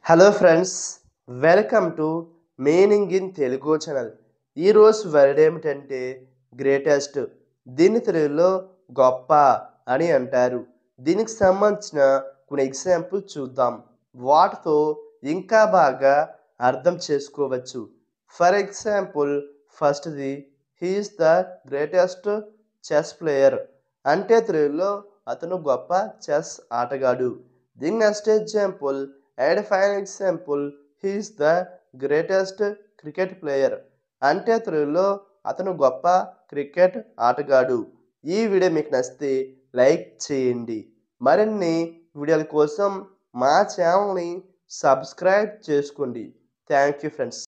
hello friends welcome to meaning in Telugu channel ఈరోజు word ఏమిటంటే greatest దీన్ని తెలుగులో గొప్ప అని అంటారు దీనికి సంబంధించిన కొన్ని ఎగ్జాంపుల్ చూద్దాం వాటితో ఇంకా బాగా అర్థం చేసుకోవచ్చు ఫర్ ఎగ్జాంపుల్ ఫస్ట్ది he's the greatest chess player అంటే తెలుగులో అతను గొప్ప చెస్ ఆటగాడు the next example and fine example he's the greatest cricket player అంటే తెలుగులో అతను గొప్ప క్రికెట్ ఆటగాడు ఈ వీడియో మీకు నచ్చితే లైక్ చేయండి మరిన్ని వీడియోల కోసం మా ఛానల్ని సబ్స్క్రైబ్ చేసుకోండి థ్యాంక్ యూ ఫ్రెండ్స్